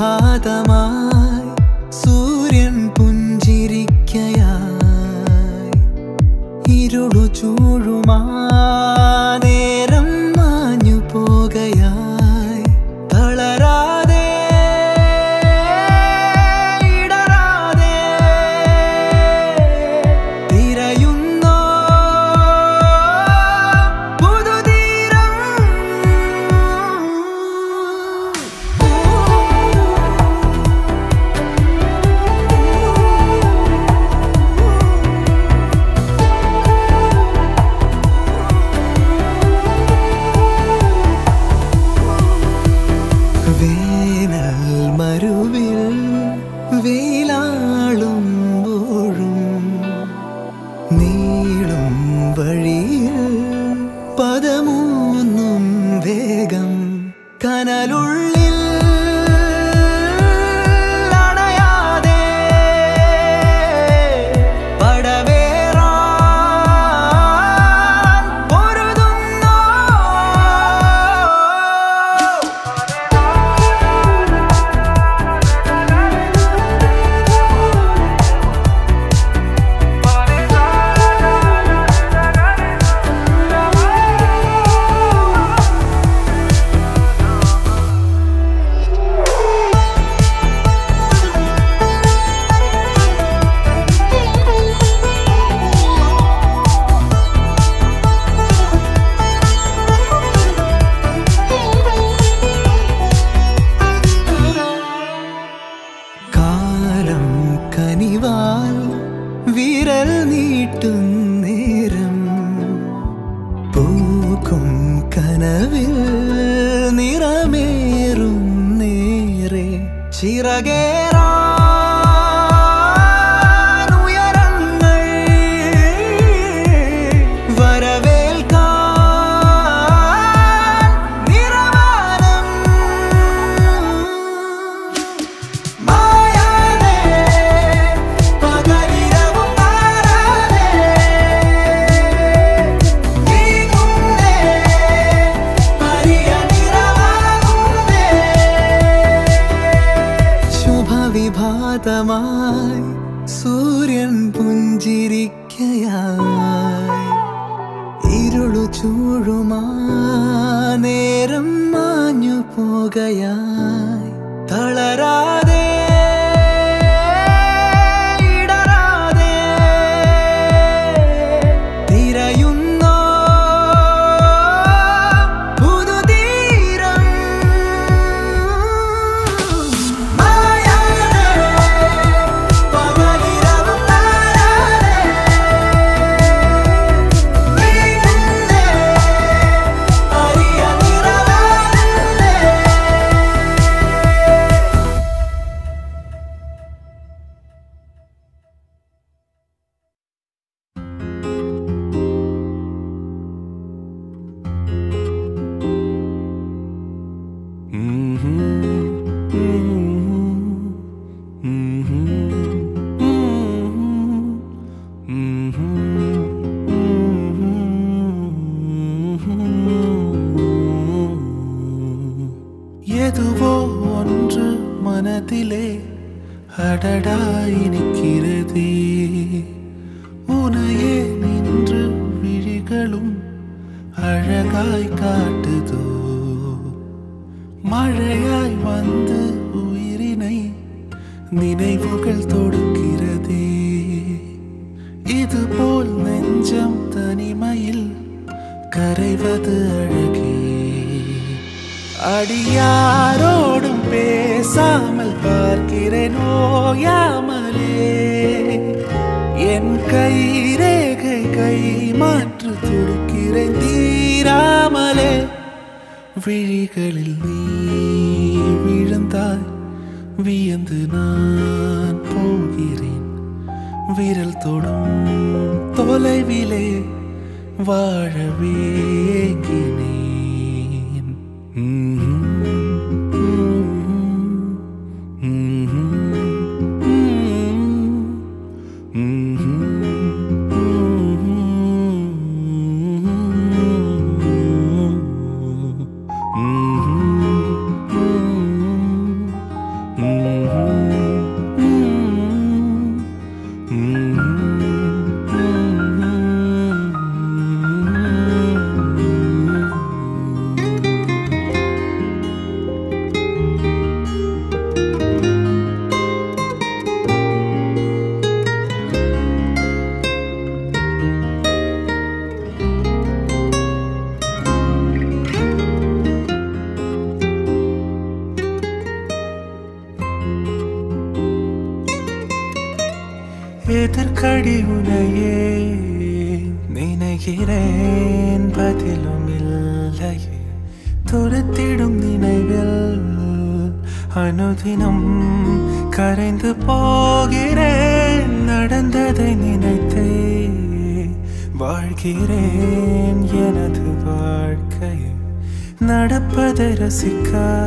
വിഭാതമായി സൂര്യൻ പുഞ്ചിരിക്കയായി ഇരുളു ചൂഴുമാ നേരം മാഞ്ഞു പോകയായി തളരാതെ ഇടറാതെ തിരയുന്നോ പുതുതീരം വേനൽ മരുവിൽ വെയിലാളുമ്പോഴും നീളും വഴിയിൽ പദമൂന്നും വേഗം കനലുള്ളിൽ അണയാതെ പടവേറാൻ പൊരുതുന്നോ കാലം കനിവാൽ വിരൽ നീട്ടും നേരം പൂക്കും കനവിൽ നിറമേറും നേരെ ചിറകേറാൻ ഉയരങ്ങൾ വരവേൽക്കാൻ നിറവാനം മായാതെ പകലിരവും മാറാതെ നീങ്ങുന്നേ ഹരിയ നിറവാകുന്നേ ശുഭവിഭാതമായി സൂര്യൻ പുഞ്ചിരിക്കയായി ഇരുളു ചൂഴുമാ നേരം മാഞ്ഞു പോകയായി തളരാതെ ഇടറാതെ തിരയുന്നോ പുതുതീരം മായാതെ പകലിരവും താരാതെ നീങ്ങുന്നേ ഹരിയ നിറവാകുന്നേ எதுவோ ஒன்று மனதிலே அடடாய் நிற்கிறதே உனையே நின்று விழிகளும் அழகாய் காட்டுதோ மழையாய் வந்து உயிரினை நினைவுகள் தொடுக்கிறதே இதுபோல் நெஞ்சம் தனிமையில் கரைவது அழகே அடியாரோடும் பேசாமல் பார்க்கிறேன் ஓயாமலே என் கை ரேகை கை மாற்று துடிக்கிறேன் தீராமலே விழிகளில் நீ விழுந்தாய் வியந்து நான் போகிறேன் விரல் தொடும் தொலைவிலே வாழவே ஏங்கினேன் எதற்கடி உனையே நினைக்கிறேன் பதிலும் இல்லையே துரத்திடும் நினைவில் அனுதினம் கரைந்து போகிறேன் நடந்ததை நினைத்தே வாழ்கிறேன் எனது வாழ்க்கையை நடப்பதை ரசிக்க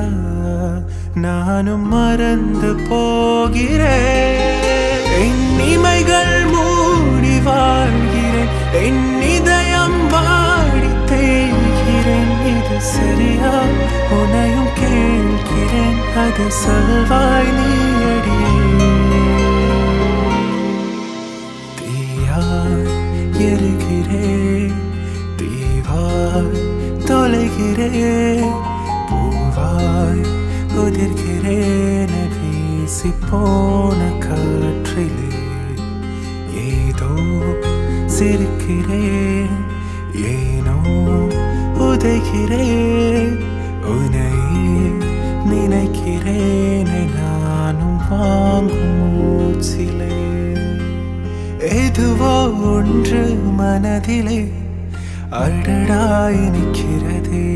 நானும் மறந்து போகிறேன் என் இமைகள் மூடி வாழ்கிறேன் என் இதயம் வாடி தேய்கிறேன் இது சரியா உனையும் கேட்கிறேன் அது சொல்வாய் நீயடியே தீயாய் எரிகிறேன் தீவாய் தொலைகிறேன் பூவாய் உதிர்கிறேன் வீசி போன காற்றிலே ஏதோ சிரிக்கிறேன் ஏனோ உதைகிறேன் உனை நினைக்கிறேன் நானும் வாங்கும் மூச்சிலே எதுவோ ஒன்று மனதிலே அடடாய் நிற்கிறதே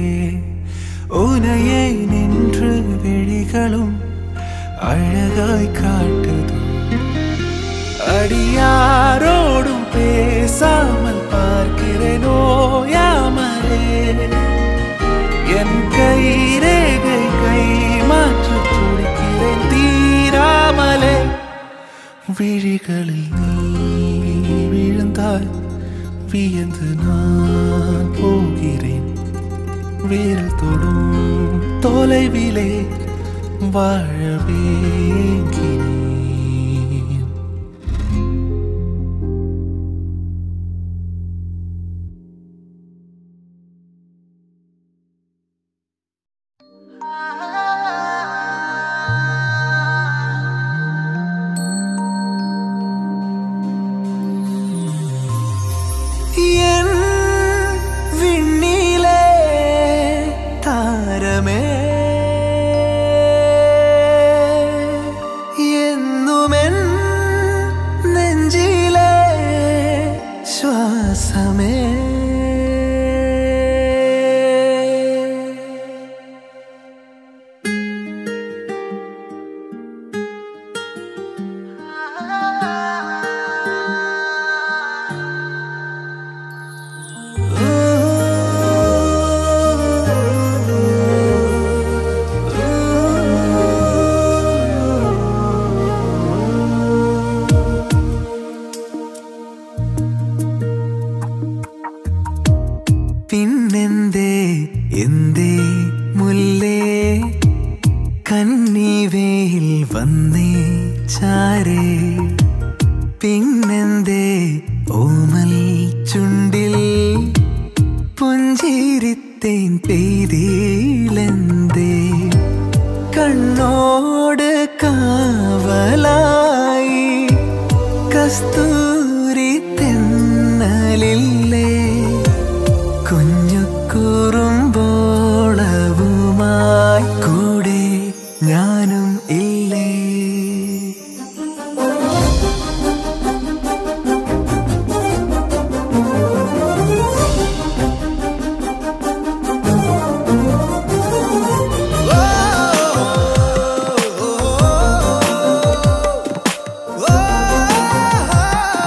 உனையே நின்று விழிகளும் அழகாய் காட்டுதோ அடியாரோடும் பேசாமல் பார்க்கிறேனோ யாமலே என் கை ரேகை கை மாற்ற துடிக்கிறேன் தீராமலே விழிகளில் நீ விழுந்தாய் வியந்து நான் போகிறேன் விரல் தொடும் தொலைவிலே வாழவே ஏங்கினேன். என் விண்ணிலே താരമേ എന്നുമെൻ നെഞ്ചിലെ ശ്വാസമേ പിന്നെന്തേ എന്തേ മുല്ലേ കന്നിവേയിൽ വന്നേ ചാരേ പിന്നെന്തേ ഓമൽ ചുണ്ടിൽ പുഞ്ചിരിത്തേൻ പെയ്തിലെന്തേ കണ്ണോട് കാവലായി കസ്തൂരി തെന്നലില്ലേ കുഞ്ഞു കുറുമ്പോളവുമായി കൂടെ ഞാനും ഇല്ലേ Oh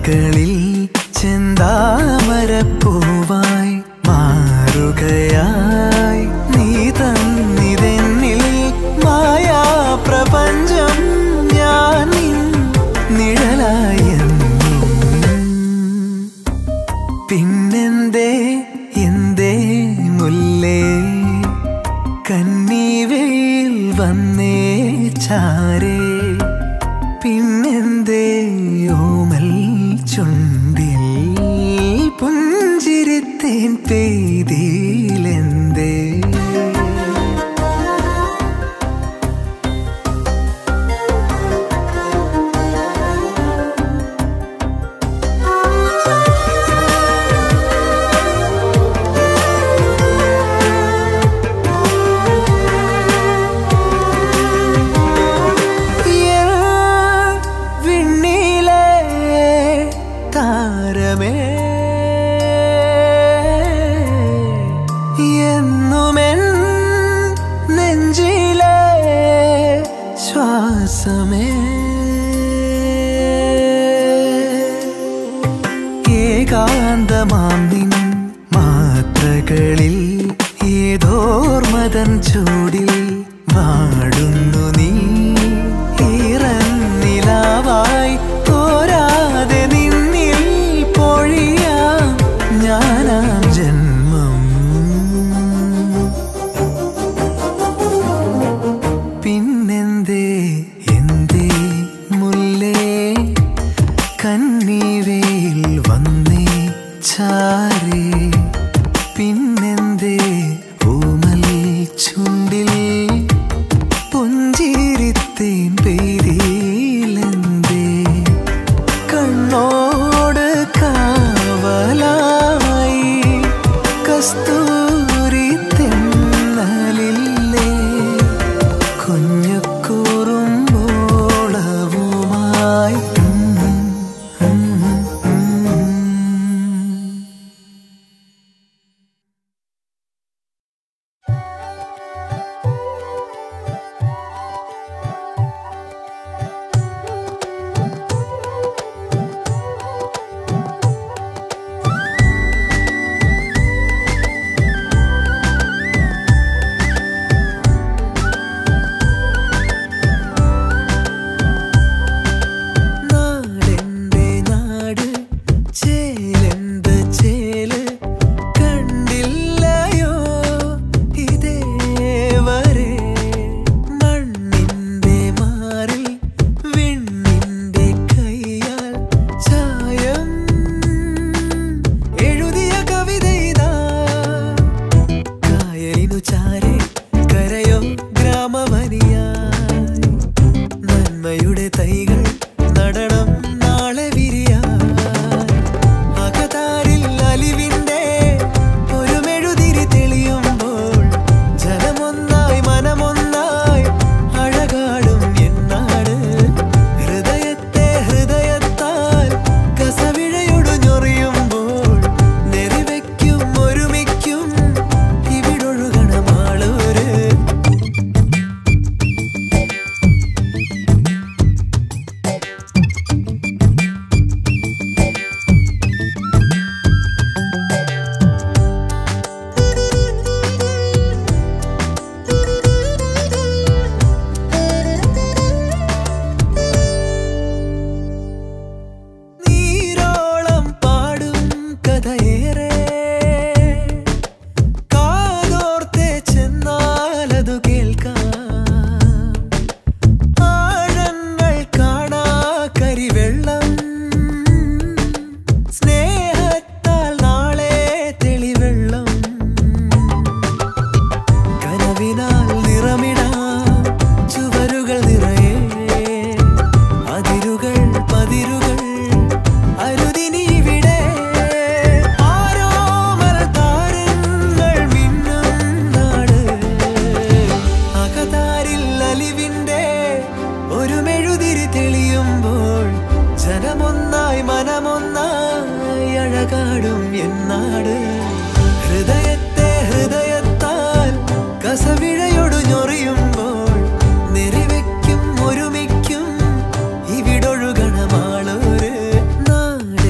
താരകളിൽ ചെന്താമരപ്പൂവായി മാറുകയായി നീ തന്നിതെന്നിൽ മായാ പ്രപഞ്ചം ഞാൻ നിൻ നിഴലായെന്നും പിന്നെന്തേ എന്തേ മുല്ലേ കന്നീവയിൽ വന്നേ ചാരേ പിന്നെന്തേ ഓമൽ ചുണ്ടിൽ പുഞ്ചിരിത്തേൻ പെയ്തിലെന്തേ വിണ്ണിലെ താരമേ എന്നുമെൻ നെഞ്ചിലെ ശ്വാസമേ ഏകാന്തമാം നിൻ മാത്രകളിൽ ഏതോർമതൻ ചൂടിൽ വാടുന്നു നീ ഈറന്നിലാവായി തോരാതെ നിന്നിൽ പൊഴിയാം ഞാനാം ജന്മം പിന്നെന്തേ എന്തേ മുല്ലേ കന്നീവേൽ വന്നേ ചാരേ പിന്നെന്തേ ഓമൽ ചുണ്ടിൽ പുഞ്ചിരിത്തേൻ പെയ്തിലെന്തേ കണ്ണോട് കാവലായി കസ്തൂരി തെന്നലില്ലേ കുഞ്ഞു കുറുമ്പോളവുമായി നാടെന്റെ നാട് ചേലെന്ത് ചേല് കണ്ടില്ലയോ ഇതേവരെ മണ്ണിന്റെ മാറിൽ വിണ്ണിന്റെ കൈയാൽ ചായം എഴുതിയ കവിത ഇതാ കായലിനു ചാരെ കരയോ ഗ്രാമവനിയായി നന്മയുടെ തൈകൾ നടണം നാളെ വിരിയാൻ അകതാരിൽ അലിവിന്റെ ഒരു മെഴുതിരി തെളിയുമ്പോൾ ജനമൊന്നായി മനമൊന്നായി അഴകാടും എന്നാട് ഹൃദയത്തെ ഹൃദയത്താൽ കസവിഴയൊടു ഞൊറിയുമ്പോൾ നെറിവയ്ക്കും ഒരുമിക്കും ഇവിടൊഴുകണമാളൂര് നീരോളം പാടും കഥയേറെ കാതോർത്തെ ചെന്നാലതു കേൾക്കാം ആഴങ്ങൾ കാണാ കരിവെള്ളം സ്നേഹത്താൽ നാളെ തെളിവെള്ളം കനവിനാൽ നിറമിടാം ചുവരുകൾ നിറയെ അതിരുകൾ പതിരുകൾ അരുതിനിവിടെ ആരോമൽ താരങ്ങൾ മിന്നും നാട് അകതാരിൽ അലിവിന്റെ ഒരു മെഴുതിരി തെളിയുമ്പോൾ ജനമൊന്നായി മനമൊന്നായി അഴകാടും എന്നാട് ഹൃദയത്തെ ഹൃദയത്താൽ കസവിഴയൊടു ഞൊറിയുമ്പോൾ നെറിവയ്ക്കും ഒരുമിക്കും ഇവിടൊഴുകണമാളൊരു നാട്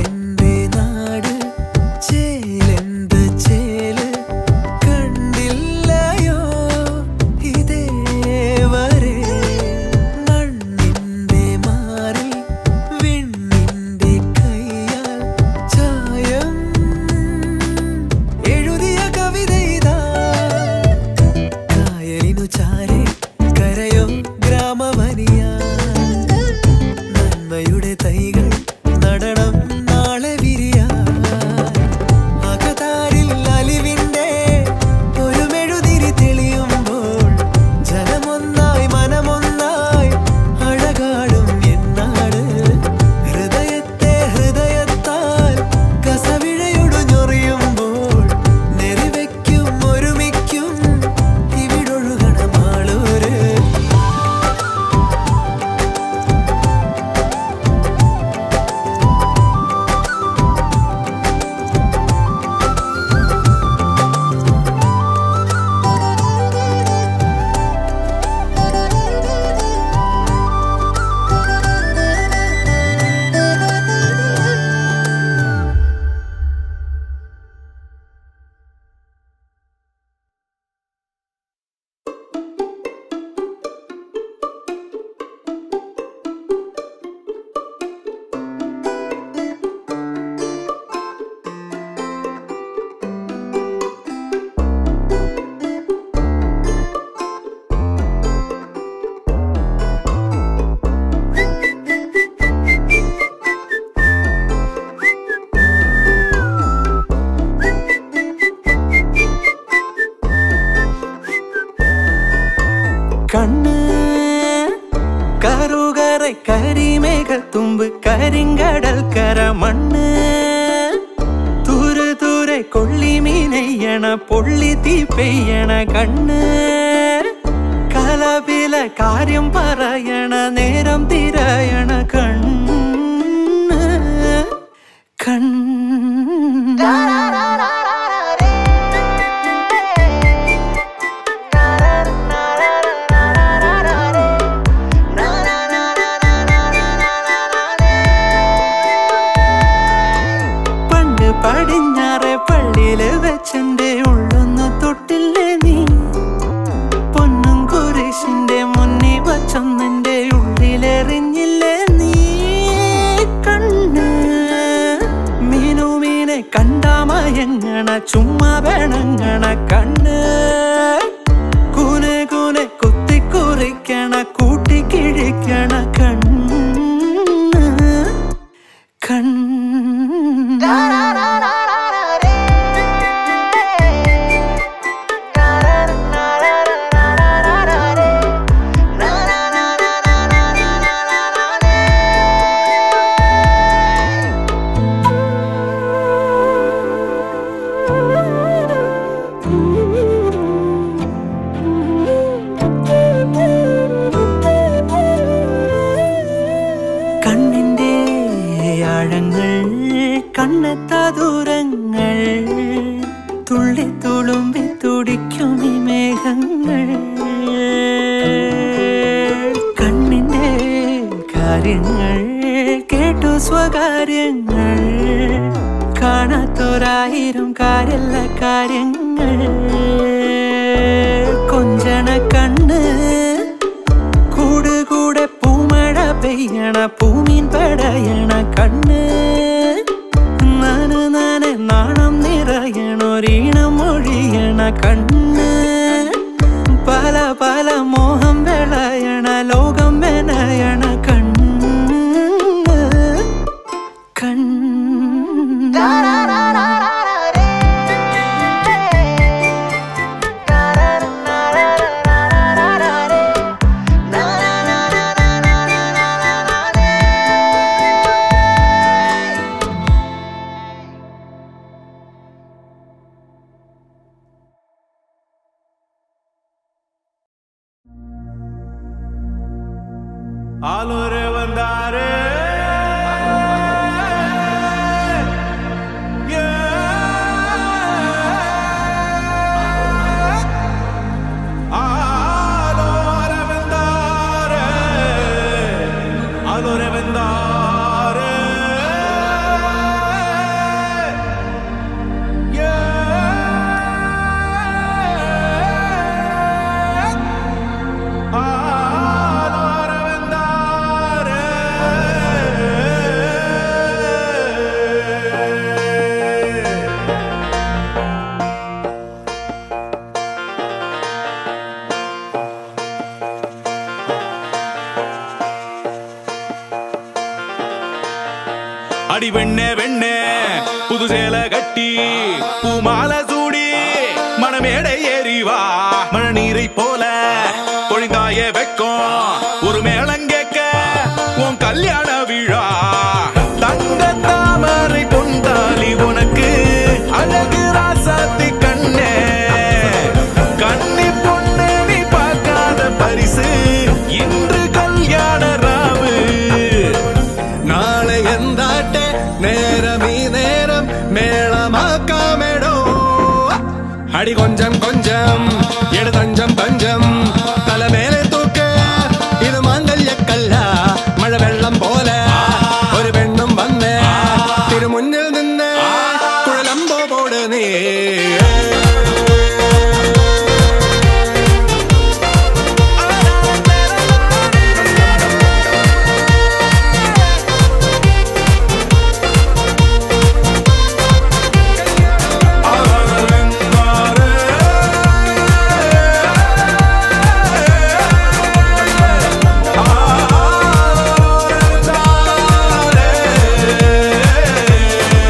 മുമ്പ് കരിങ്കടൽ കര മണ്ണ് ദൂരെ ദൂരെ കൊള്ളി മീനെയ്യണ പൊള്ളി തീ പെയ്യണ കണ്ണ് കലപില കാര്യം പറയണ നേരം തിരയണ കണ്ണ് കണ്ണ് പണ്ട് പടിഞ്ഞാറെ പള്ളിയില് വെച്ചെന്റെ ഉള്ളൊന്ന് തൊട്ടില്ലേ നീ പൊന്നും കുരിശിന്റെ മുന്നിൽ വച്ചൊന്നെന്റെ ഉള്ളിലെറിഞ്ഞില്ലേ നീ കണ്ണ് മീനു മീനെ കണ്ടാമയങ്ങണ ചുമ്മാ വേണങ്ങണ കണ്ണ് കൂനെ കൂനെ കുത്തിക്കുറിക്കണ കൂട്ടിക്കിഴിക്കണ കണ്ണ് കണ്ണ് കണ്ണിന്റെ ആഴങ്ങൾ കണ്ണെത്താ ദൂരങ്ങൾ തുള്ളി തുളുമ്പി തുടിക്കും ഈ മേഘങ്ങൾ കണ്ണിന്റെ കാര്യങ്ങൾ കേട്ടു സ്വകാര്യങ്ങൾ കാണാത്തൊരായിരം കാര്യല്ല കാര്യങ്ങൾ കൊഞ്ചണ കണ്ണ് കൂട് കൂടെ പൂമഴ പെയ്യണ പൂമീൻ പടയണ കണ്ണ് നാന് നാന് നാണം നിറയണൊരീണം ഒഴിയണ കണ്ണ് പല പല മോഹം വിളയണ ലോകം വെനയണ കണ്ണ് കണ്ണ് ஆளுரே வந்தாரே ஏ. ஆளுரே வந்தாரே. ஆளுரே வந்தாரே. ஏ. ஆலோர வந்தாரே. அடி வெண்ணே வெண்ணே புது சேல கட்டி பூமால சூடி மணமேடை ஏறிவா மழை நீரை போல பொழிந்தாய வெக்கம் ஒரு மேளங்கேக்க உன் கல்யாண விழா தங்க தாமரை பொந்தாலி உனக்கு அழகு ராசாத்தி கண்ணே கண்ணி பொண்ணு நீ பார்க்காத பரிசு இன்று கல்யாண ராவு നാളെ എന്താട്ടെ നേരം ഈ നേരം മേളമാക്കാമെടോ അടി കൊഞ്ചം കൊഞ്ചം എടുതഞ്ചം പഞ്ചം തലമേലെ തൂക്ക് ഇത് മാങ്കല്യക്കല്ല മഴവെള്ളം പോലെ ഒരു പെണ്ണും വന്ന് തിരുമുന്നിൽ നിന്ന് കുഴലമ്പോ പോട് നീ ஆ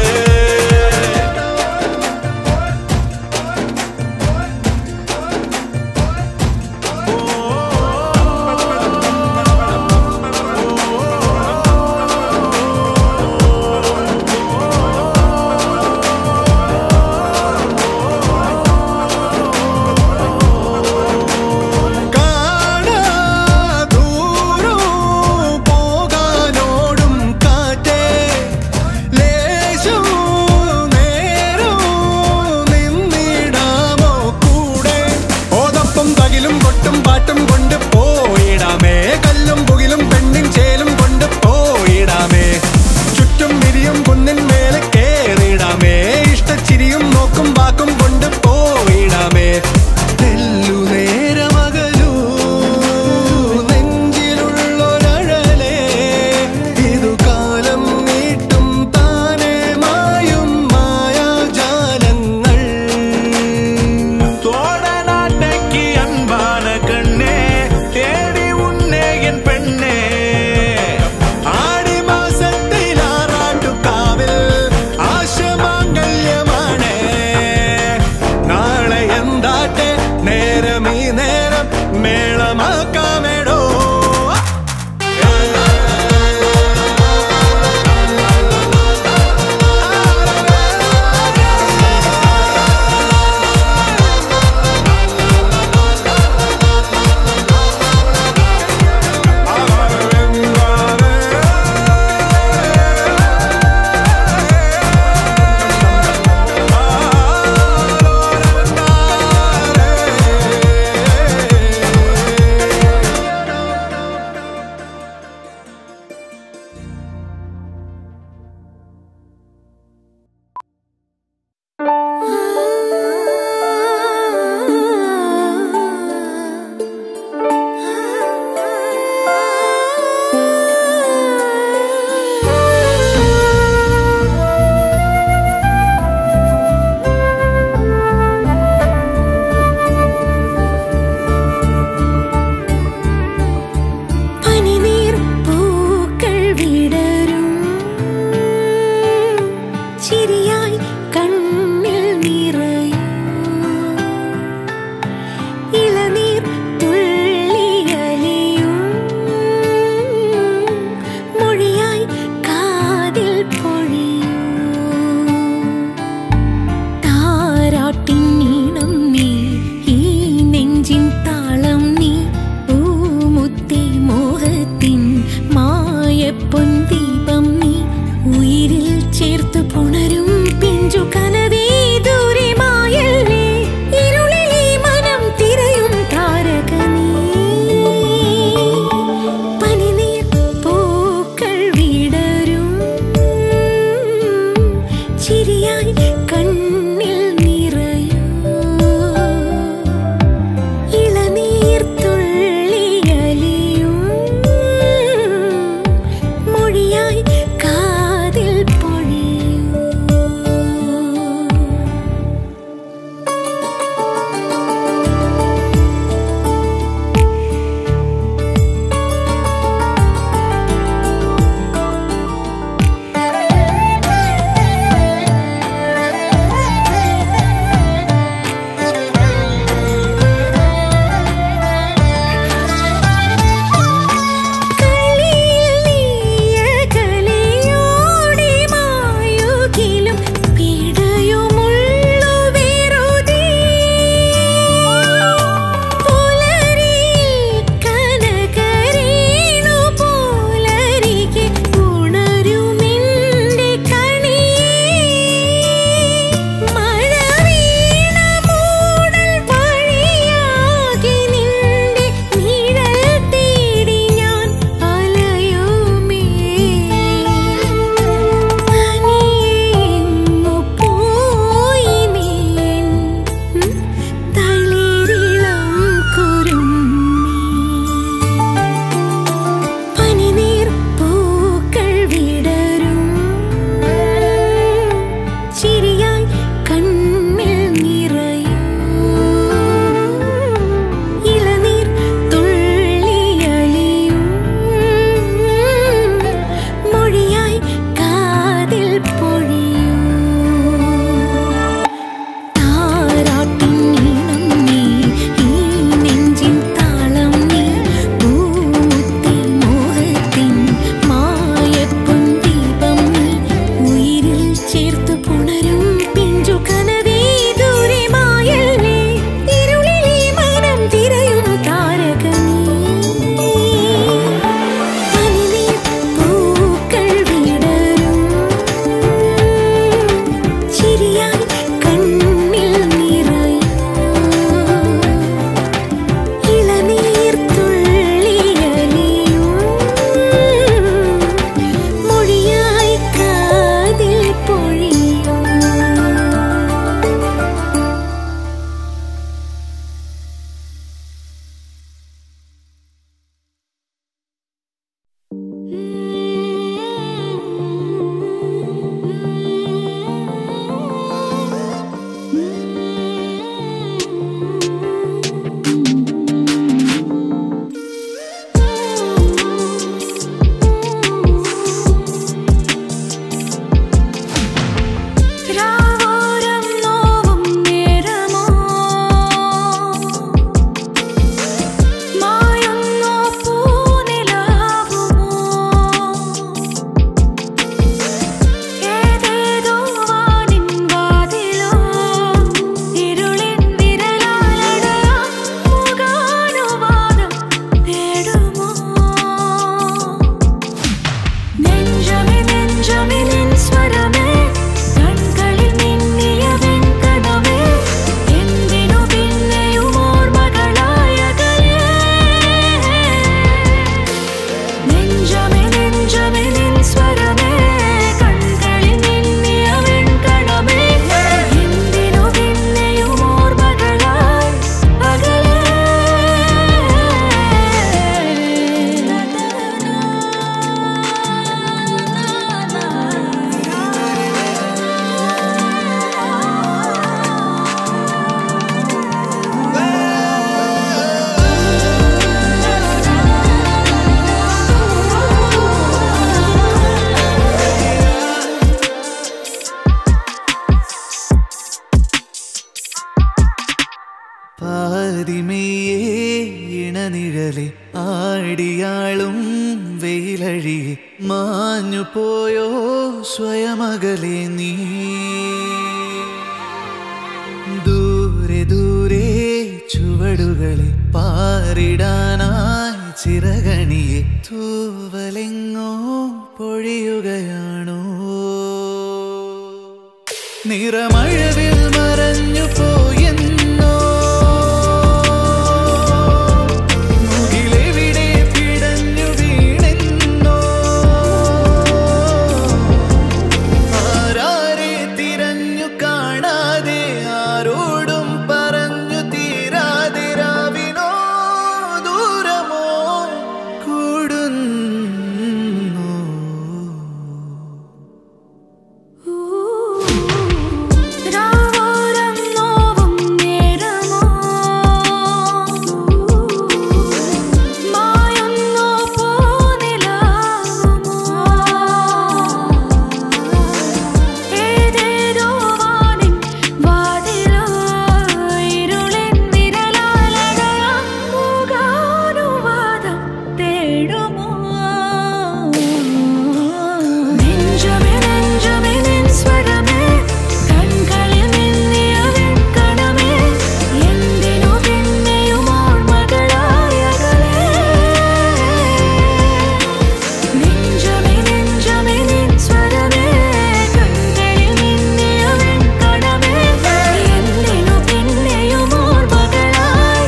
ചിരിയായി കണ്ണിൽ നിറയൂ ഇളനീർ തുള്ളിയലിയും മൊഴിയായി കാതിൽ പൊഴിയൂ താരാട്ടിൻ നീണം നീ ഈ നെഞ്ചിൻ താളം നീ പൂമുത്തി മോഹത്തിൻ മായപ്പൊൻ ദീപം നീ ഉയിരിൽ ചേർത്ത് പുണരും പിഞ്ചു കനവേ ദൂരെ മായല്ലേ ഇരുളിൽ ഈ മനം തിരയും താരക നീ പനിനീർ പൂക്കൾ വിടരും ചിരിയായി കണ്ണിൽ നിറയൂ ഇളനീർ തുള്ളിയലിയും മൊഴിയായി കാതിൽ പൊഴിയൂ ചിറകകലെ ആടിയാളും വെയിലഴിയെ മാഞ്ഞു പോയോ സ്വയമകലെ നീ ദൂരെ ദൂരെ ചുവടുകളെ പാറിടാനായി ചിറകണിയെ തൂവലെങ്ങോ പൊഴിയുകയാണോ നിറമഴവിൽ മറഞ്ഞു പോയെന്നോ മുകിലെവിടെ പിടഞ്ഞു വീണെന്നോ ആരാരെ തിരഞ്ഞു കാണാതെ ആരോടും പറഞ്ഞു തീരാതെ രാവിനോ ദൂരമോ കൂടുന്നു രാവോരം നോവും നേരമോ മായുന്നു പോനിലാവുമോ ഏതേതോ വാനിൻ വാതിലോ ഇരുളിൻ വിരലാലടയാം മൂകാനുവാദം തേടുമോ നെഞ്ചമേ നെഞ്ചമേ നിൻ സ്വരമേ കൺകളിൽ മിന്നിയ വെൺകണമേ എന്തിനു പിന്നെയും ഓർമ്മകളായകലേ നെഞ്ചമേ നെഞ്ചമേ നിൻ സ്വരമേ കൺകളിൽ മിന്നിയ വെൺകണമേ എന്തിനു പിന്നെയും ഓർമ്മകളായി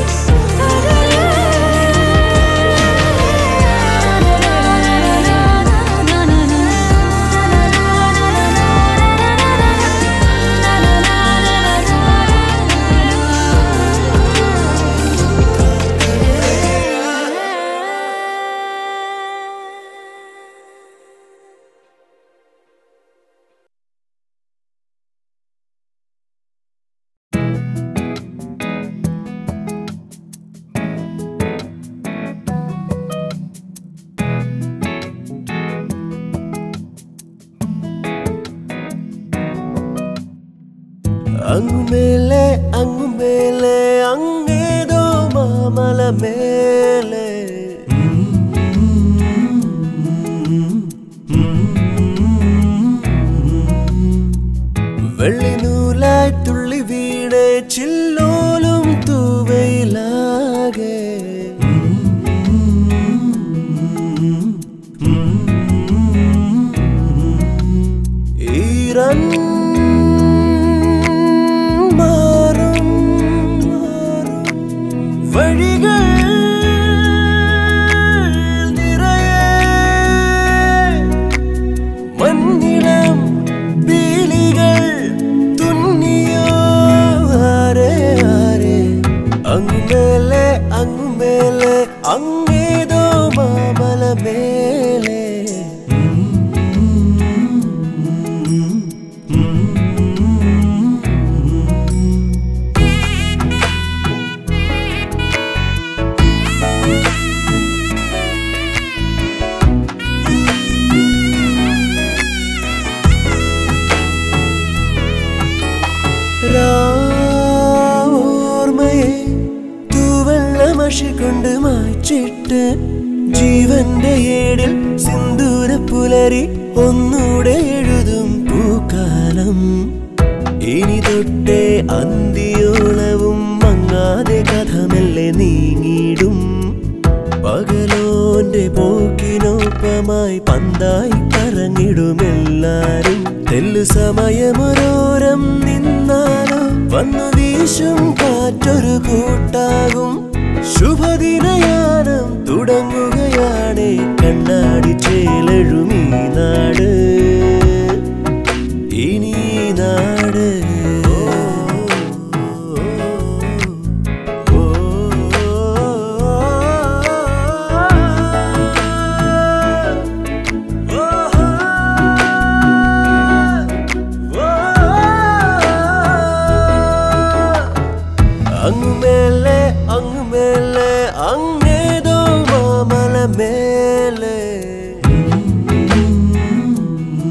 അങ്ങുമേലെ അങ്ങുമേലെ അങ്ങേതോ മാമല മേലെ വെള്ളിനൂലായി തുള്ളി വീട് ചില്ലോലും തൂവയിലാകെ ഈരൻ മാറും മാറും വഴികൾ നിറയെ മഞ്ഞിളം പീലികൾ തുന്നിയോ ആരെ ആരെ അങ്ങുമേലെ അങ്ങുമേലെ അങ്ങേതോ മാമല മേലെ ഓർമ്മയെ തൂവെള്ളമഷി കൊണ്ട് മായ്ച്ചിട്ട് ജീവന്റെ ഏടിൽ സിന്ദൂര പുലരി ഒന്നൂടെ എഴുതും പൂക്കാലം ഇനി തൊട്ടേ അന്തിയോളവും മങ്ങാതെ കഥമെല്ലെ നീങ്ങിടും പകലോന്റെ പോക്കിനൊപ്പമായി പന്തായി കറങ്ങിടുമെല്ലാരും തെല്ലു സമയമൊരോരം നിന്നാലോ വന്നു വീശും കാറ്റൊരു കൂട്ടാകും ശുഭദിനയാനം തുടങ്ങുകയാണേ കണ്ണാടി ചേലഴുമീ നാട് ഇനി ഈ നാട് ഓ, അങ്ങുമേലെ അങ്ങുമേലെ അങ്ങേതോ മാമല മേലെ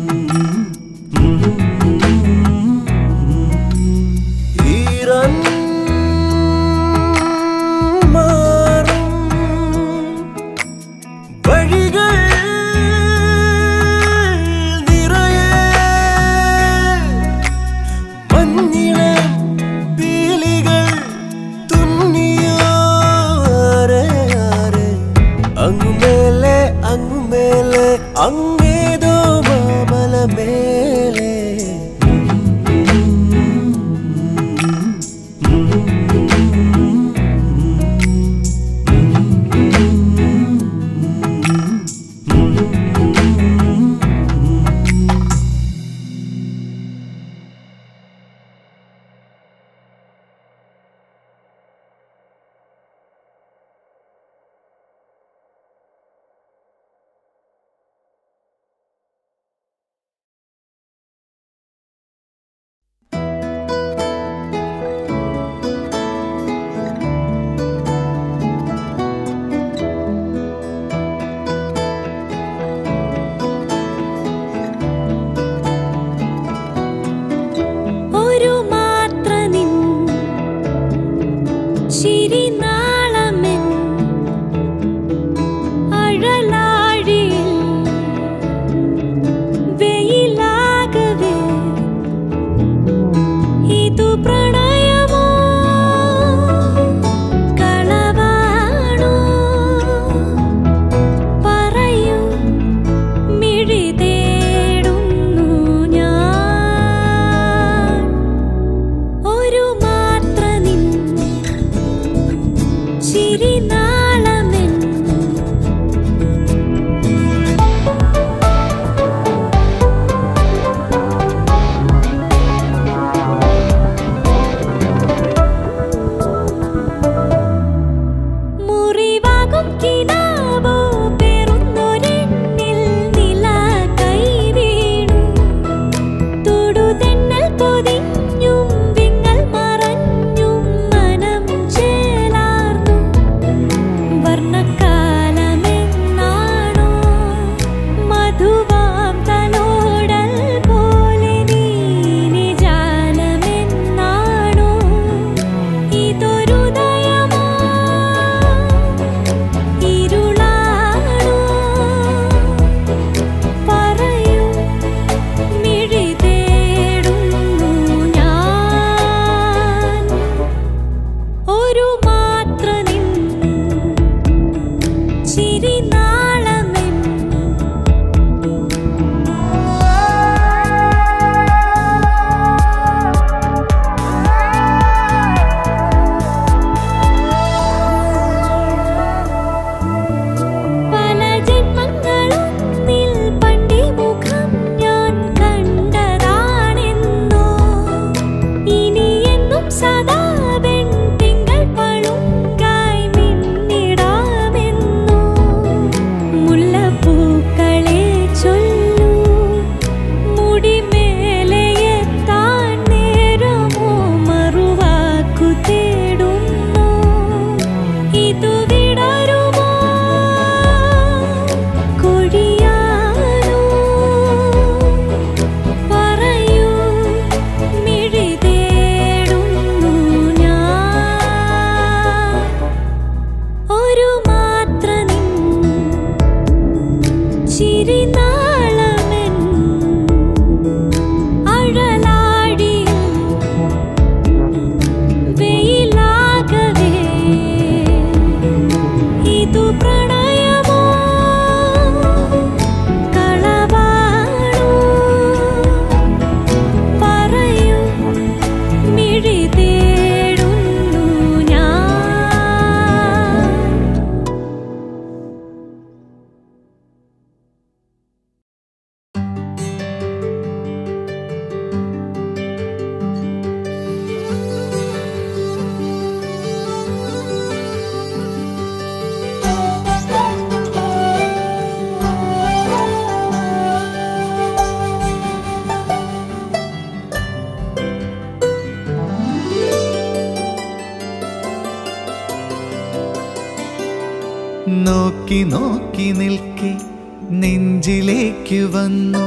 നോക്കി നോക്കി നിൽക്കെ നെഞ്ചിലേക്ക് വന്നു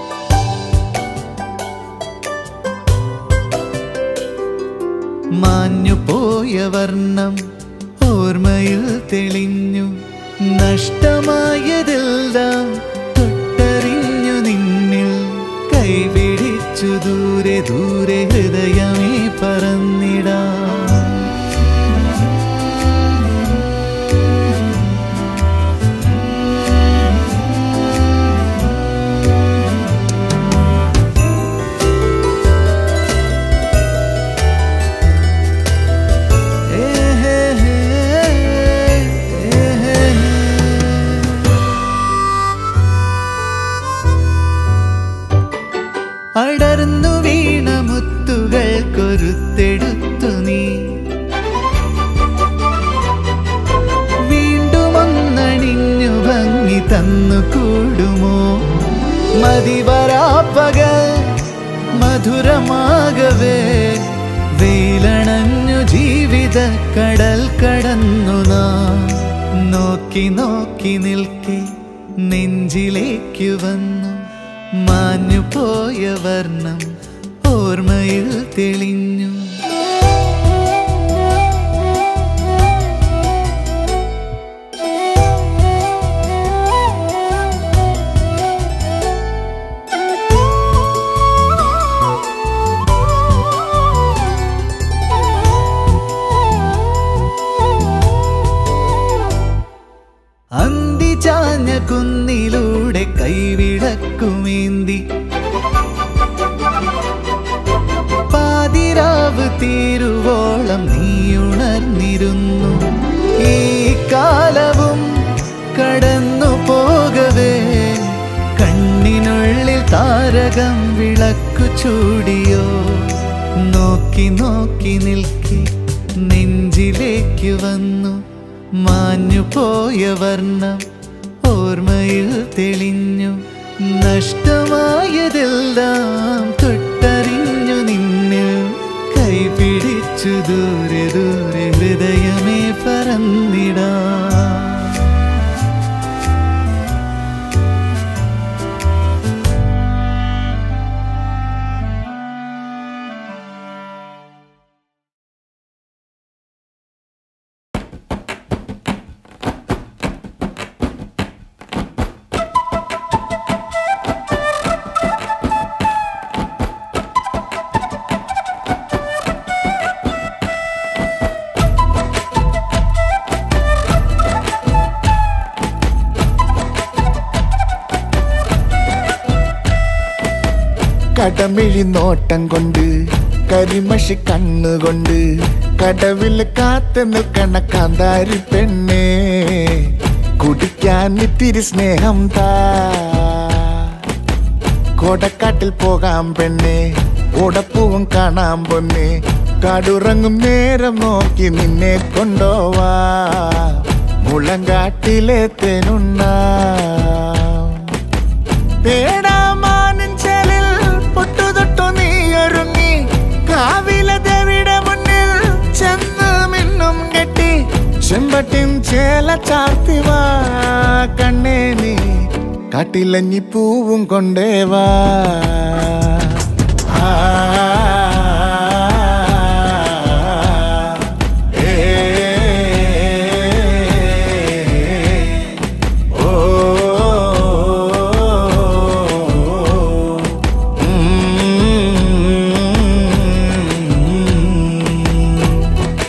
മാഞ്ഞു പോയ വർണ്ണം ഓർമ്മയിൽ തെളിഞ്ഞു നഷ്ടമായതെല്ലാം തൊട്ടറിഞ്ഞു നിന്നിൽ കൈപിടിച്ചു ദൂരെ ദൂരെ ഹൃദയമേ പറന്നിടാം അടർന്നു വീണ മുത്തുകൾ കൊരുത്തെടുത്തു നീ വീണ്ടും ഒന്നണിഞ്ഞു ഭംഗി തന്നു കൂടുമോ മതിവരാപ്പകൽ മധുരമാകവേ വെയിലണഞ്ഞു ജീവിത കടൽ കടന്നു നാം നോക്കി നോക്കി നിൽക്കെ നെഞ്ചിലേക്കു വന്നു മാഞ്ഞു പോയ വർണ്ണം ഓർമ്മയിൽ തെളിഞ്ഞു അന്തി ചാഞ്ഞ കുന്നിലൂടെ കൈവിളക്കുമേന്തി പാതിരാവ് തീരുവോളം നീ ഉണർന്നിരുന്നു ഈ കാലവും കടന്നു പോകവേ കണ്ണിനുള്ളിൽ താരകം വിളക്കു ചൂടിയോ നോക്കി നോക്കി നിൽക്കി നെഞ്ചിലേക്ക് വന്നു മാഞ്ഞു പോയ വർണ്ണം ഓർമ്മയിൽ തെളിഞ്ഞു നഷ്ടമായതെല്ലാം തൊട്ടറിഞ്ഞു നിന്നിൽ കൈപിടിച്ചു ദൂരെ ദൂരെ ഹൃദയമേ പറന്നിടാ കടമിഴി നോട്ടം കൊണ്ട് കരിമഷി കണ്ണുകൊണ്ട് കടവില് കാത്തു നിൽക്കണ കാന്താരി പെണ്ണേ കുടിക്കാൻ ഇത്തിരി സ്നേഹം താ കോടക്കാട്ടിൽ പോകാം പെണ്ണെ ഓടപ്പൂവും കാണാം പൊന്നെ കാടുറങ്ങും നേരം നോക്കി നിന്നെ കൊണ്ടോവാ മുളങ്കാട്ടിലെ തേനുണ്ണാം പേടാമാനിഞ്ചലിൽ പൊട്ടുതൊട്ടു നീ ഒരുങ്ങി കാവിലെ ദേവിയുടെ മുന്നിൽ ചെന്ന് മിന്നും കെട്ടി ചെമ്പട്ടിൻ ചേല ചാർത്തിവാ കണ്ണേ നീ കാട്ടിലഞ്ഞി പൂവും കൊണ്ടേവാ ആ, ഏ, ഓ, ഉം.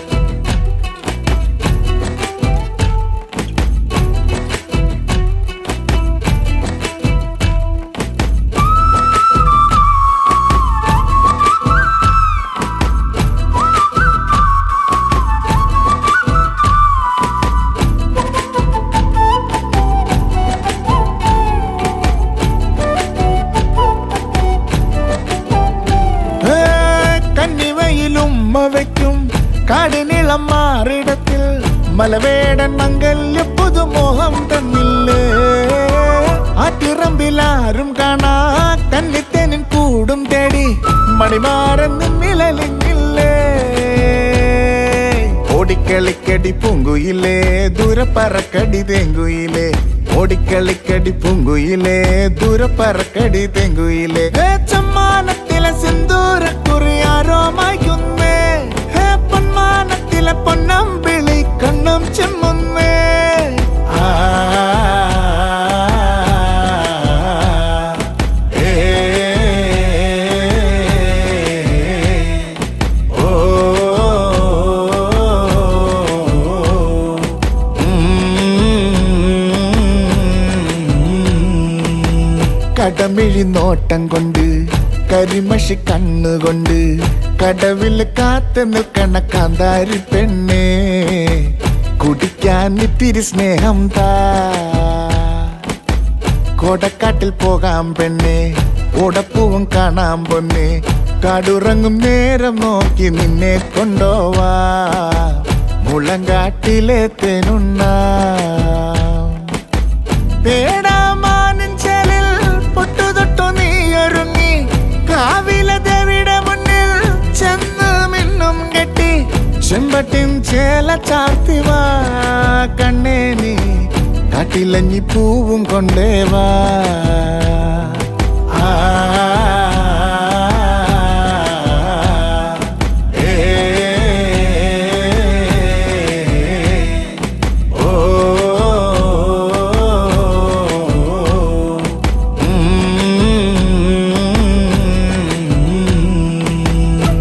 ഏ, കന്നിവയിലും വയ്ക്കും കാടിനിളം മാറിടത്തിൽ മലവേടൻ മംഗല്യ പുതുമോഹം തന്നില്ലേ ആറ്റിറമ്പിലാരും കാണാ കന്നിത്തേനിൻ കൂടും തേടി മണിമാറൻ നിന്നിലലിഞ്ഞില്ലേ ഓടി ഓടിക്കളിക്കടി പൂങ്കുയിലേ ദൂരെ പറക്കടി തേങ്കുയിലേ ഓടിക്കളിക്കടി പൂങ്കുയിലേ ദൂരെ പറക്കടി തേങ്കുയിലേ ഹേ ചമ്മാനത്തിലെ സിന്ദൂരക്കുറി ആരോ മായ്ക്കുന്നേ ഹേ പൊന്മാനത്തിലെ പൊന്നമ്പിളി കണ്ണും ചെമ്മുന്നേ ആ ഏ ഓ കടമിഴി നോട്ടം കൊണ്ട് കരിമഷി കണ്ണുകൊണ്ട് കടവിൽ കാത്തു നിൽക്കണ കാന്താരി പെണ്ണേ കുടിക്കാൻ ഇത്തിരി സ്നേഹം താ കോടക്കാട്ടിൽ പോകാം പെണ്ണെ ഓടപ്പൂവും കാണാം പൊന്നെ കാടുറങ്ങും നേരം നോക്കി നിന്നെ കൊണ്ടോവാ മുളങ്കാട്ടിലെ തേനുണ്ണ പേടാമാനിഞ്ചലിൽ പൊട്ടുതൊട്ടു നീ ഒരുങ്ങി കാവിലെ ദേവിയുടെ മുന്നിൽ ചെന്ന് മിന്നും കെട്ടി ചെമ്പട്ടിൻ ചേല ചാർത്തിവാ കണ്ണേ നീ കാട്ടിലഞ്ഞി പൂവും കൊണ്ടേവാ ആ ഏ ഓ ഉം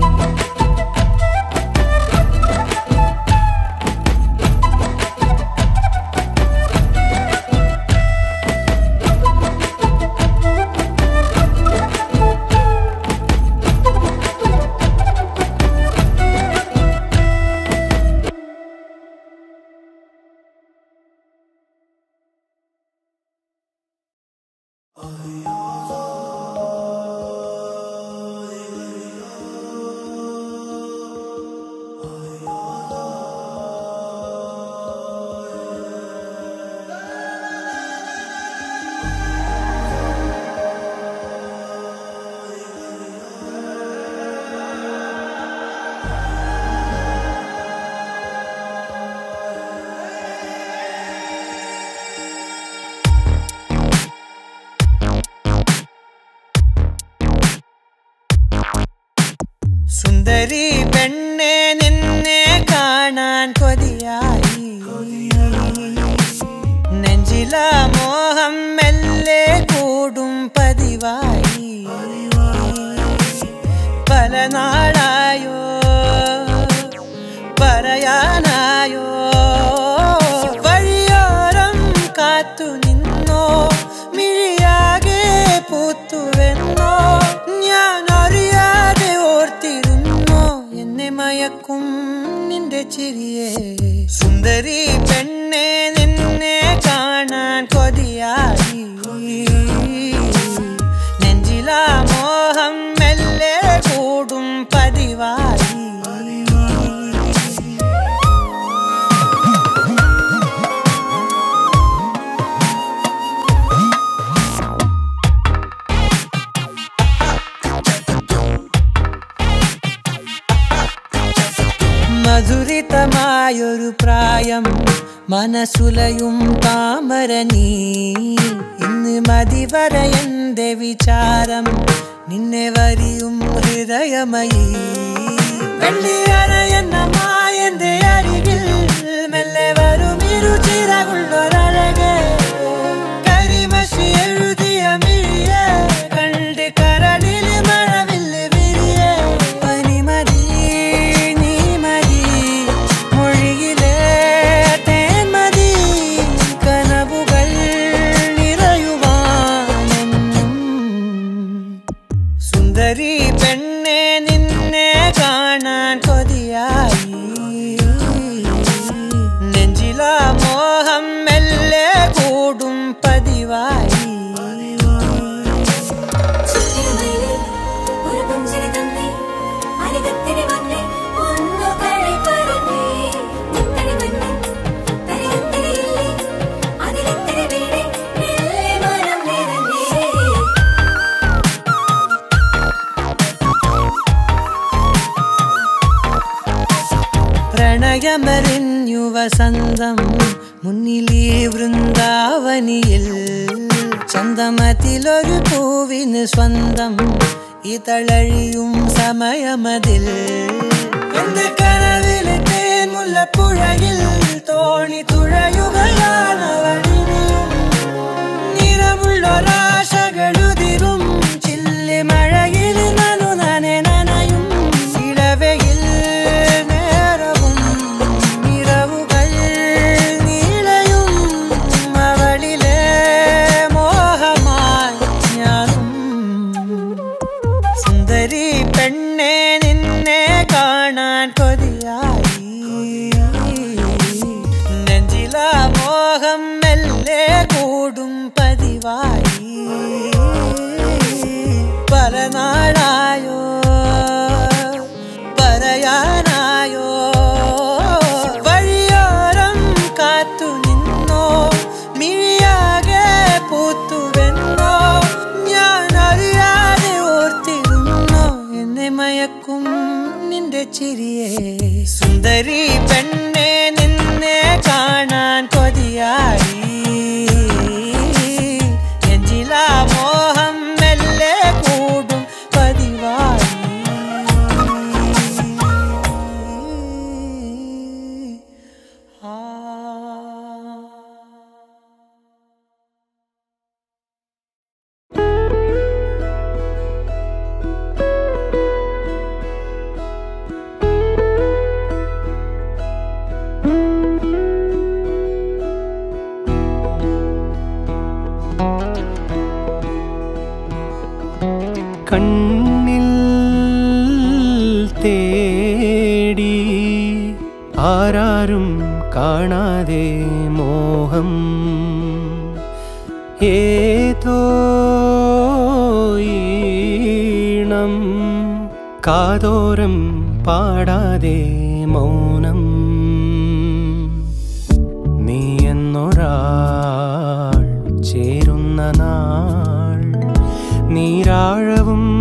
സുന്ദരി പെണ്ണെ നിന്നെ കാണാൻ കൊതിയായി നെഞ്ചില മോഹം മെല്ലെ കൂടും പതിവായി പല നാളായോ പറയാനായോ വഴിയോരം കാത്തു നിന്നോ മിഴിയാകെ പൂത്തുവെന്നോ ഞാൻ അറിയാതെ ഓർത്തിരുന്നോ എന്നെ മയക്കും നിന്റെ ചിരിയെ സുന്ദരി പെണ്ണെ നിന്നെ കാണാൻ കൊതിയായി നെഞ്ചിലാ മോഹം മെല്ലെ കൂടും പതിവായി മധുരിതമായൊരു പ്രായം മനസ്സുലയും താമര നീ ഇന്ന് മതിവര എന്റെ വിചാരം നിന്നെ വരിയും ഹൃദയമയി വെള്ളിയറയെന്ന മായന്റെ അരികിൽ മെല്ലെ വരും ഇരുചിറകുള്ളൊരഴകെ കരിമഷി എഴുതിയ മിഴിയെ കണ്ട് കരളിൽ മഴവില്ല് വിരിയെ പനിമതി നീ മതി മൊഴിയിലെ തേന്മതി കനവുകൾ നിറയുവാനെന്നും സുന്ദരി പെണ്ണെ നിന്നെ കാണാൻ കൊതിയായി നിരമറിഞ്ഞു വസന്തം മുന്നിലീ വൃന്ദാവനിയിൽ ചന്തമതിലൊരു പൂവിന് സ്വന്തം ഇതളഴിയും സമയമതിൽ എന്റെ കനവിലെ തേൻ മുല്ലപ്പുഴയിൽ തോണി തുഴയുകയാണവളിനിയും നിറമുള്ളൊരാശകളുതിരും ചില്ലി മഴയിൽ നനു നനെ നനയും ഇളവയിൽ നേരവും നിറവുകൾ നീളയും അവളിലെ മോഹമായി ഞാനും സുന്ദരി പെണ്ണെ നിന്നെ കാണാൻ കൊതിയായി നെഞ്ചില മോഹം മെല്ലെ കൂടും പതിവായി പല നാളായോ പറയാനായോ വഴിയോരം കാത്തു നിന്നോ മിഴിയാകെ പൂത്തുവെന്നോ ഞാൻ അറിയാതെ ഓർത്തിരുന്നോ എന്നെ മയക്കും നിന്റെ ചിരിയെ സുന്ദരി പെണ്ണെ നിന്നെ കാണാൻ കൊതിയായി നെഞ്ചില മോഹം മെല്ലെ കൂടും പതിവായി ആ കണ്ണിൽ തേടി ആരാരും കാണാതെ മോഹം ഏതോ ഈണം കാതോരം പാടാതെ മൗനം നീ എന്നൊരാൾ ചേരുന്ന നാൾ നീരാഴവും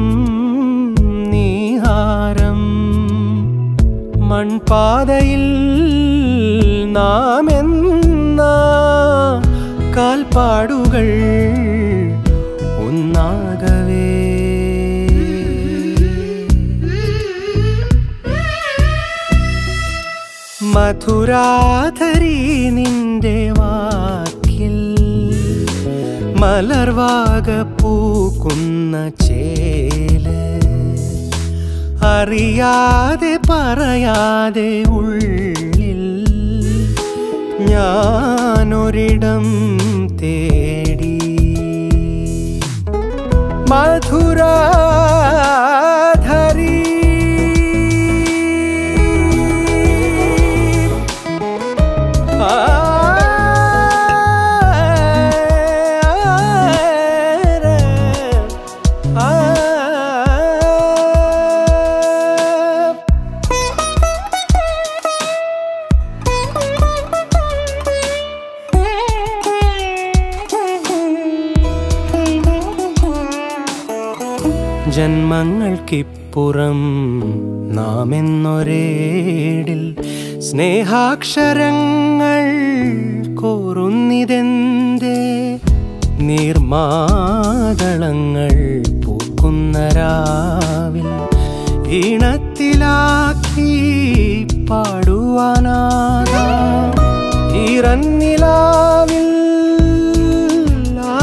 നീഹാരം മൺപാതയിൽ നാം എന്ന കാൽപ്പാടുകൾ ഒന്നാകവേ മധുരാധരി നിന്റെ വാക്കിൽ മലർവാക പൂക്കുന്ന ചേല് അറിയാതെ പറയാതെ ഉള്ളിൽ ഞാനൊരിടം തേടി മധുരാധരി ജന്മങ്ങൾക്കിപ്പുറം നാം എന്നൊരേടിൽ സ്നേഹാക്ഷരങ്ങൾ കോറുന്നിതെന്തേ നീർമാതളങ്ങൾ പൂക്കുന്ന രാവിൽ ഈണത്തിലാക്കി പാടുവാനാകാ ഈറന്നിലാവിൽ ആ,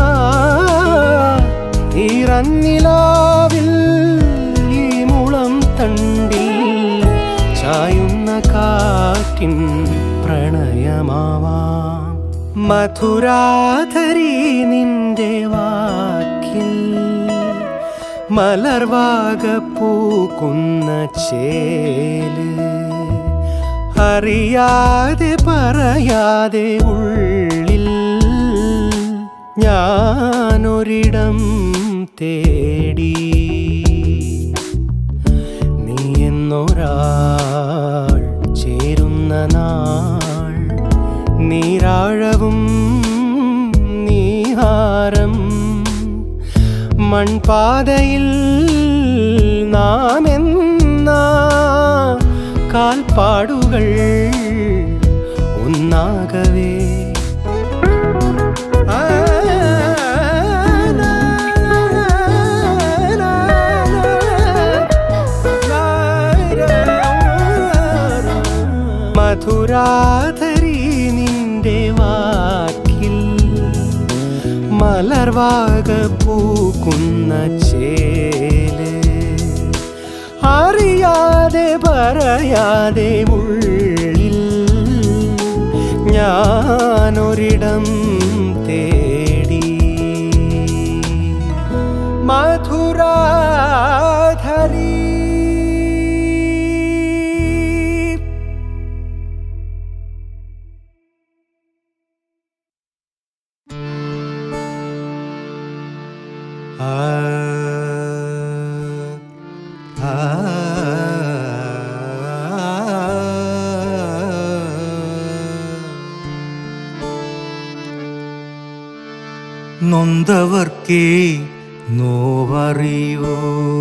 ഈറന്നിലാവിൽ ഈ മുളം തണ്ടിൽ ചായുന്ന കാറ്റിൻ പ്രണയമാവാം മധുരാധരി നിന്റെ വാക്കിൽ മലർവാക പൂക്കുന്ന ചേല് അറിയാതെ പറയാതെ ഉള്ളിൽ ഞാനൊരിടം തേടി നീ എന്നൊരാൾ ചേരുന്ന നാൾ നീരാഴവും നീഹാരം മൺപാതയിൽ നാം എന്ന കാൽപ്പാടുകൾ ഇന്നാകവേ മധുരാധരി നിന്റെ വാക്കിൽ മലർവാക പൂക്കുന്ന ചേല് അറിയാതെ പറയാതെ ഉള്ളിൽ ഞാനൊരിടം തേടി മധുരാധരി ആ ആ നൊന്തവർക്കേ നോവറിയോ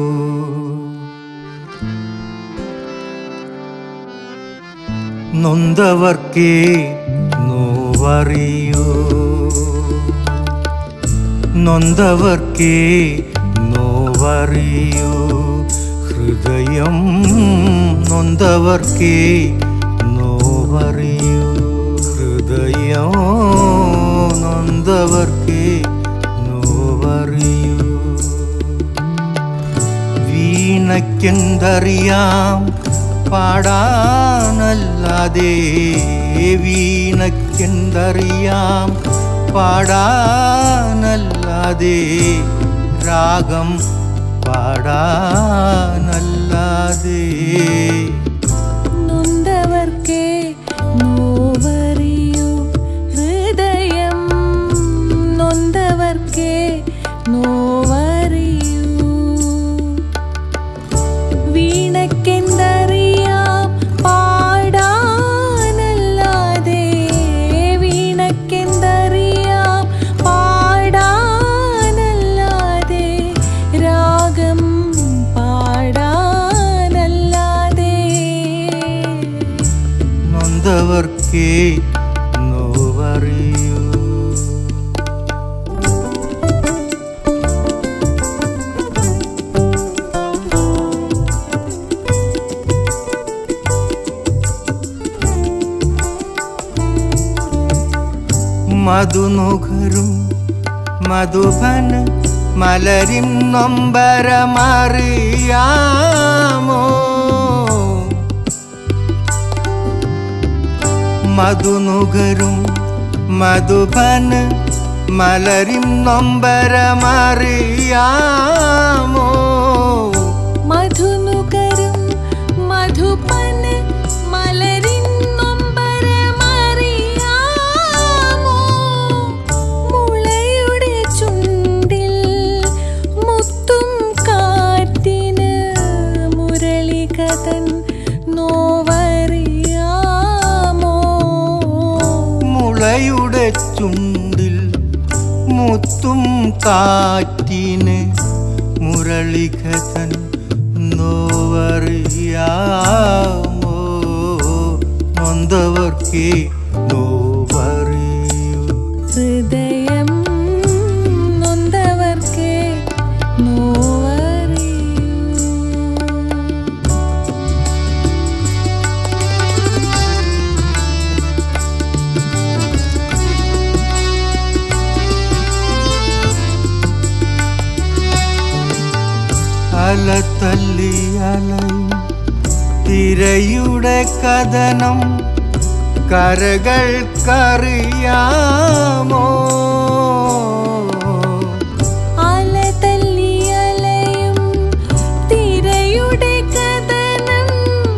നൊന്തവർക്കേ നോവറിയോ നൊന്തവർക്കേ നോവറിയോ ഹൃദയം നൊന്തവർക്കേ നോവറിയോ ഹൃദയം നൊന്തവർക്കേ നോവറിയോ വീണയ്ക്കെന്തറിയാം പാടാനല്ലാതെ വീണയ്ക്കെന്തറിയാം പാടാനല്ലാതെ രാഗം പാടാനല്ലാതെ നൊന്തവർക്കേ നോവറിയൂ ഹൃദയം നൊന്തവർക്കേ നോവറിയൂ വീണക്കെന്തറിയാം പാടാനല്ലാതെ വീണക്കെന്തറിയാം പാടാനല്ലാതെ രാഗം പാടാനല്ലാതെ നൊന്തവർക്കേ നോവറിയൂ മധുനുകരും മധുബൻ മലരിൻ നൊമ്പരമറിയാമോ മധുനുകരും മധുബൻ മലരിൻ നൊമ്പരമറിയാമോ മധുനുകരും മധുപന് മലരിൻ നൊമ്പരമറിയാമോ മുളയുടെ ചുണ്ടിൽ മുത്തും കാറ്റിന് മുരളികതൻ നോവറിയാമോ മുളയുടെ ചുണ്ടിൽ മുത്തും കാറ്റിന് മുരളികഥൻ നോവറിയാമോ നൊന്തവർക്കേ നോവറിയൂ ഹൃദയം നൊന്തവർക്കേ നോവറിയൂ അല തല്ലി അലയും തിരയുടെ കഥനം കരകൾക്കറിയാമോ അല തല്ലി അലയും തിരയുടെ കഥനം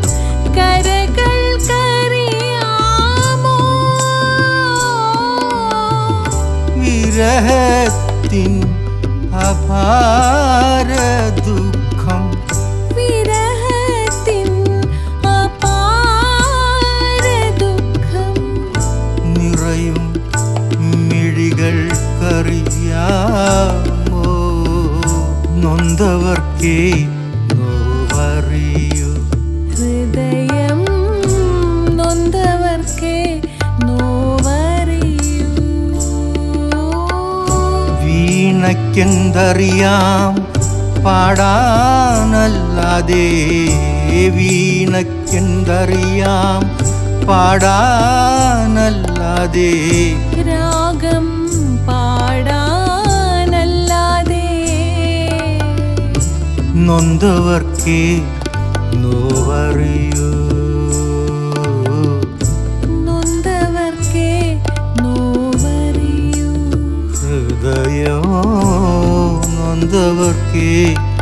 കരകൾക്കറിയാമോ വിരഹത്തിൻ അപാര ദുഃഖം വിരഹത്തിൻ അപാര ദുഃഖം നിറയും മിഴികൾക്കറിയാമോ നൊന്തവർക്കേ നോവറിയൂ ഹൃദയം നൊന്തവർക്കേ നോ വീണയ്ക്കെന്തറിയാം പാടാനല്ലാതെ വീണയ്ക്കെന്തറിയാം പാടാനല്ലാതെ രാഗം പാടാനല്ലാതെ നൊന്തവർക്കേ നോവറിയൂ നൊന്തവർക്കേ നോവറിയൂ ഹൃദയമോ നൊന്തവർക്കേ